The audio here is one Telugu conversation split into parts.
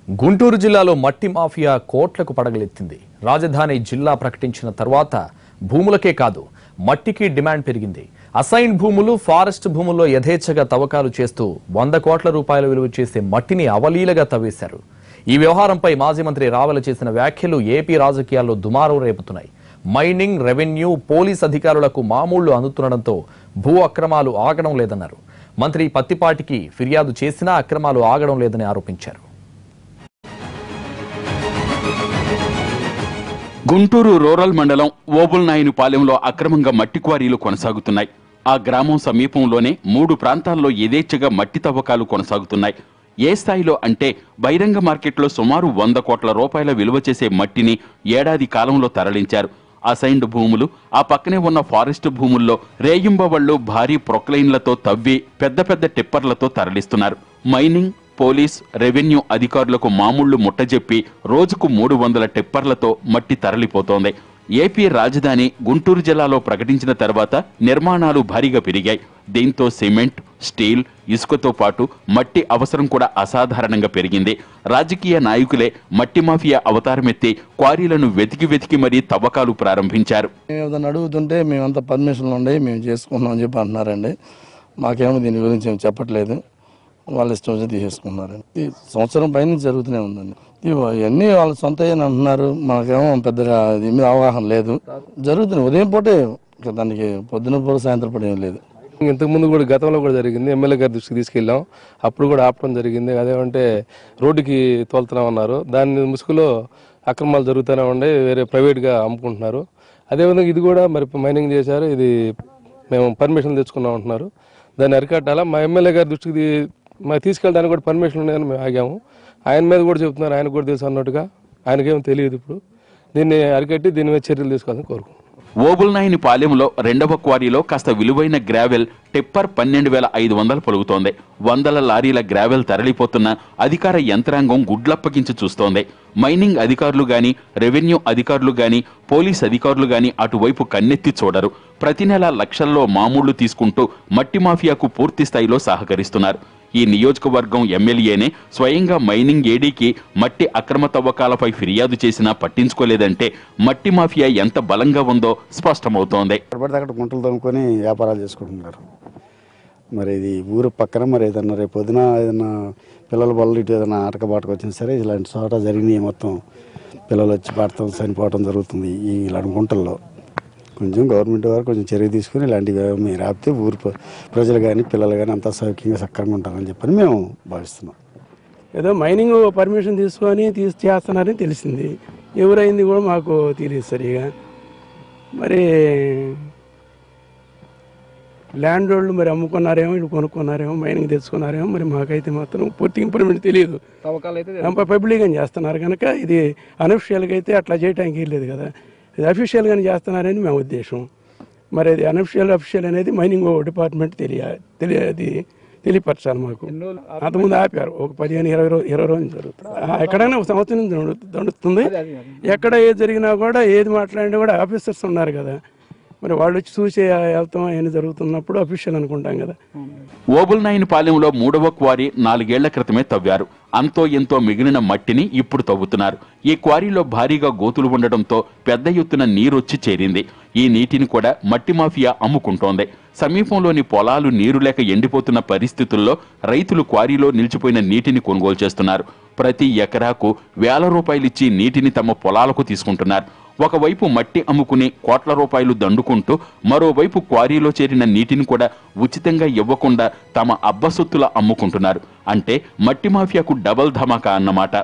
గుంటూరు జిల్లాలో మట్టి మాఫియా కోట్లకు పడగలెత్తింది రాజధాని జిల్లా ప్రకటించిన తర్వాత భూములకే కాదు మట్టికి డిమాండ్ పెరిగింది అసైన్ భూములు ఫారెస్ట్ భూముల్లో యథేచ్ఛగా తవ్వకాలు చేస్తూ వంద కోట్ల రూపాయల విలువ చేసే మట్టిని అవలీలగా తవ్వేశారు ఈ వ్యవహారంపై మాజీ మంత్రి రావెల చేసిన వ్యాఖ్యలు ఏపీ రాజకీయాల్లో దుమారం రేపుతున్నాయి మైనింగ్ రెవెన్యూ పోలీస్ అధికారులకు మామూళ్లు అందుతుండడంతో భూ అక్రమాలు ఆగడం లేదన్నారు మంత్రి పత్తిపాటికి ఫిర్యాదు చేసినా అక్రమాలు ఆగడం లేదని ఆరోపించారు గుంటూరు రూరల్ మండలం ఓబుల్నాయుని పాలెంలో అక్రమంగా మట్టి క్వారీలు కొనసాగుతున్నాయి ఆ గ్రామం సమీపంలోనే మూడు ప్రాంతాల్లో యథేచ్ఛగా మట్టి తవ్వకాలు కొనసాగుతున్నాయి ఏ స్థాయిలో అంటే బహిరంగ మార్కెట్లో సుమారు వంద కోట్ల రూపాయల విలువ చేసే మట్టిని ఏడాది కాలంలో తరలించారు అసైన్డ్ భూములు ఆ పక్కనే ఉన్న ఫారెస్ట్ భూముల్లో రేయింబవళ్లు భారీ ప్రొక్లైన్లతో తవ్వి పెద్ద పెద్ద టిప్పర్లతో తరలిస్తున్నారు మైనింగ్ పోలీస్ రెవెన్యూ అధికారులకు మామూళ్లు ముట్టజెప్పి రోజుకు మూడు వందల టిప్పర్లతో మట్టి తరలిపోతోంది ఏపీ రాజధాని గుంటూరు జిల్లాలో ప్రకటించిన తర్వాత నిర్మాణాలు భారీగా పెరిగాయి దీంతో సిమెంట్ స్టీల్ ఇసుకతో పాటు మట్టి అవసరం కూడా అసాధారణంగా పెరిగింది రాజకీయ నాయకులే మట్టి మాఫియా అవతారమెత్తి క్వారీలను వెతికి వెతికి మరీ తవ్వకాలు ప్రారంభించారు మేము ఏదైనా అడుగుతుంటే మేమంతా పర్మిషన్లు ఉన్నాయి మేము చేసుకున్నాం అని చెప్పి అంటున్నారండి మాకేమో దీని గురించి ఏం చెప్పట్లేదు వాళ్ళ ఇష్టం వచ్చి తీసేసుకున్నారండి ఈ సంవత్సరం పైన జరుగుతూనే ఉందండి ఇవి- ఇవన్నీ వాళ్ళ సొంత అని అంటున్నారు మనకేమో పెద్దగా దీని మీద అవగాహన లేదు జరుగుతుంది ఉదయం పూటే ఇంకా దానికి పొద్దున పూట సాయంత్రం పూట ఏం లేదు ఇంతకు ముందు కూడా గతంలో కూడా జరిగింది ఎమ్మెల్యే గారి దృష్టికి తీసుకెళ్ళాం అప్పుడు కూడా ఆపడం జరిగింది అదేమంటే రోడ్డుకి తోలుతున్నాం అన్నారు దాని ముసుగులో అక్రమాలు జరుగుతూనే ఉండే వేరే ప్రైవేట్గా అమ్ముకుంటున్నారు అదేవిధంగా ఇది కూడా మరి మైనింగ్ చేశారు ఇది మేము పర్మిషన్ తెచ్చుకున్నాం అంటున్నారు దాన్ని అరికట్టాలా మా ఎమ్మెల్యే గారి దృష్టికి తీ- మాకు తీసుకెళ్ళడానికి కూడా పర్మిషన్ ఉన్నాయని మేము ఆగాము ఆయన మీద కూడా చెప్తున్నారు ఆయన కూడా తెలుసు అన్నట్టుగా ఆయనకేం తెలియదు ఇప్పుడు దీన్ని అరికట్టి దీని మీద చర్యలు తీసుకోవాలని కోరుకుంటున్నాం ఓబుల్నాయిని పాలెంలో రెండవ క్వారీలో కాస్త విలువైన గ్రావెల్ టిప్పర్ పన్నెండు వేల ఐదు వందలు పలుకుతోంది వందల లారీల గ్రావెల్ తరలిపోతున్న అధికార యంత్రాంగం గుడ్లప్పగించి చూస్తోంది మైనింగ్ అధికారులు గాని రెవెన్యూ అధికారులు గాని పోలీస్ అధికారులు గాని అటువైపు కన్నెత్తి చూడరు ప్రతి నెల లక్షల్లో మామూళ్లు తీసుకుంటూ మట్టి మాఫియాకు పూర్తి స్థాయిలో సహకరిస్తున్నారు ఈ నియోజకవర్గం ఎమ్మెల్యేనే స్వయంగా మైనింగ్ ఏడీకి మట్టి అక్రమ తవ్వకాలపై ఫిర్యాదు చేసినా పట్టించుకోలేదంటే మట్టి మాఫియా ఎంత బలంగా ఉందో స్పష్టమవుతోంది ఎక్కడ పడితే అక్కడ గుంటలు తమ్ముకొని వ్యాపారాలు చేసుకుంటున్నారు మరి ఇది ఊరు పక్కన మరి ఏదన్నా రేపు పొద్దున ఏదన్నా పిల్లల వల్ల ఇటు ఏదైనా ఆటక బాటకు వచ్చినా సరే ఇలాంటి చోట జరిగినాయి మొత్తం పిల్లలు వచ్చి పడతాం చనిపోవటం జరుగుతుంది ఈ ఇలాంటి గుంటల్లో కొంచెం గవర్నమెంట్ వారు కొంచెం చర్య తీసుకుని ఇలాంటివి మీరు ఆపితే ఊరు ప్ర- ప్రజలు కానీ పిల్లలు కానీ అంతా సౌఖ్యంగా సక్రంగా ఉంటారని చెప్పని మేము భావిస్తున్నాం ఏదో మైనింగ్ పర్మిషన్ తీసుకొని తీసి చేస్తున్నారని తెలిసింది ఎవరైంది కూడా మాకు తెలియదు సరిగా మరి ల్యాండ్ రోడ్లు మరి అమ్ముకున్నారేమో ఇటు కొనుక్కున్నారేమో మైనింగ్ తెచ్చుకున్నారేమో మరి మాకైతే మాత్రం పూర్తి ఇంప్రూవ్మెంట్ తెలియదు పబ్లిక్ అని చేస్తున్నారు కనుక ఇది అనఫిషియల్గా అయితే అట్లా చేయడానికి లేదు కదా ఇది అఫీషియల్గానే చేస్తున్నారని మా ఉద్దేశం మరి అది అనఫిషియల్ అఫీషియల్ అనేది మైనింగ్ డిపార్ట్మెంట్ తెలియ తెలియ అది తెలియపరచాలి మాకు అంతకుముందు ఆపారు ఒక పదిహేను ఇరవై రోజు ఇరవై రోజులు జరుగుతుంది ఆ, ఎక్కడైనా ఒక సంవత్సరం నుంచి దండు- దండుతుంది ఎక్కడ ఏది జరిగినా కూడా ఏది మాట్లాడినా కూడా ఆఫీసర్స్ ఉన్నారు కదా మరి వాళ్ళు వచ్చి చూసి వెళ్తాం ఏమైనా జరుగుతున్నప్పుడు అఫీషియల్ అనుకుంటాం కదా ఓబుల్నాయిని పాలెంలో మూడవ క్వారీ నాలుగేళ్ల క్రితమే తవ్వారు అంతో ఎంతో మిగిలిన మట్టిని ఇప్పుడు తవ్వుతున్నారు ఈ క్వారీలో భారీగా గోతులు ఉండడంతో పెద్ద ఎత్తున నీరొచ్చి చేరింది ఈ నీటిని కూడా మట్టి మాఫియా అమ్ముకుంటోంది సమీపంలోని పొలాలు నీరు లేక ఎండిపోతున్న పరిస్థితుల్లో రైతులు క్వారీలో నిలిచిపోయిన నీటిని కొనుగోలు చేస్తున్నారు ప్రతి ఎకరాకు వేల రూపాయలిచ్చి నీటిని తమ పొలాలకు తీసుకుంటున్నారు ఒకవైపు మట్టి అమ్ముకుని కోట్ల రూపాయలు దండుకుంటూ మరోవైపు క్వారీలో చేరిన నీటిని కూడా ఉచితంగా ఇవ్వకుండా తమ అబ్బసొత్తుల అమ్ముకుంటున్నారు అంటే మట్టి మాఫియాకు డబల్ ధమాకా అన్నమాట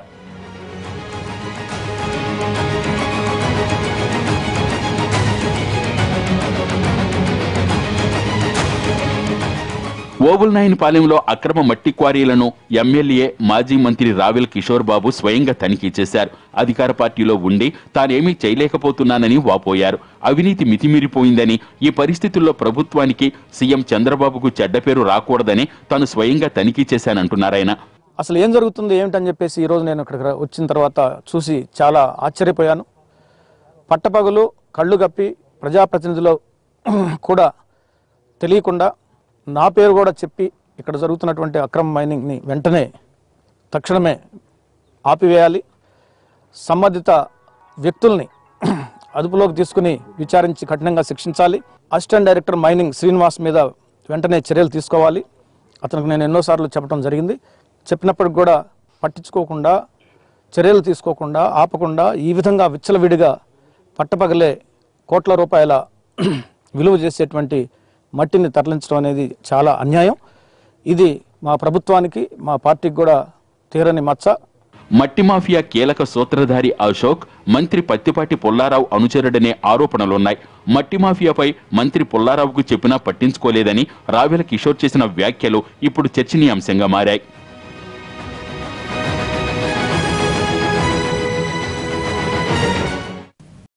ఓబుల్నాయన్ పాలెంలో అక్రమ మట్టి క్వారీలను ఎమ్మెల్యే మాజీ మంత్రి రావెల్ కిషోర్ బాబు స్వయంగా తనిఖీ చేశారు అధికార పార్టీలో ఉండి తానేమీ చేయలేకపోతున్నానని వాపోయారు అవినీతి మితిమీరిపోయిందని ఈ పరిస్థితుల్లో ప్రభుత్వానికి సీఎం చంద్రబాబుకు చెడ్డ పేరు రాకూడదని తాను స్వయంగా తనిఖీ చేశానంటున్నారాయన అసలు ఏం జరుగుతుంది ఏమిటని చెప్పేసి ఈరోజు నేను ఇక్కడికి రా- వచ్చిన తర్వాత చూసి చాలా ఆశ్చర్యపోయాను పట్టపగలు కళ్ళు కప్పి ప్రజాప్రతినిధులు కూడా తెలియకుండా నా పేరు కూడా చెప్పి ఇక్కడ జరుగుతున్నటువంటి అక్రమ మైనింగ్ని వెంటనే తక్షణమే ఆపివేయాలి సంబంధిత వ్యక్తుల్ని అదుపులోకి తీసుకుని విచారించి కఠినంగా శిక్షించాలి అసిస్టెంట్ డైరెక్టర్ మైనింగ్ శ్రీనివాస్ మీద వెంటనే చర్యలు తీసుకోవాలి అతనికి నేను ఎన్నోసార్లు చెప్పడం జరిగింది చెప్పినప్పటికి కూడా పట్టించుకోకుండా చర్యలు తీసుకోకుండా ఆపకుండా ఈ విధంగా విచ్చలవిడిగా పట్టపగలే కోట్ల రూపాయల విలువ చేసేటువంటి మట్టిని తరలించడం అనేది చాలా అన్యాయం ఇది మా ప్రభుత్వానికి మా పార్టీకి కూడా తీరని మచ్చ మట్టి మాఫియా కీలక సూత్రధారి అశోక్ మంత్రి పత్తిపాటి పుల్లారావు అనుచరుడనే ఆరోపణలున్నాయి మట్టి మాఫియాపై మంత్రి పుల్లారావుకు చెప్పినా పట్టించుకోలేదని రావెల కిషోర్ చేసిన వ్యాఖ్యలు ఇప్పుడు చర్చనీయాంశంగా మారాయి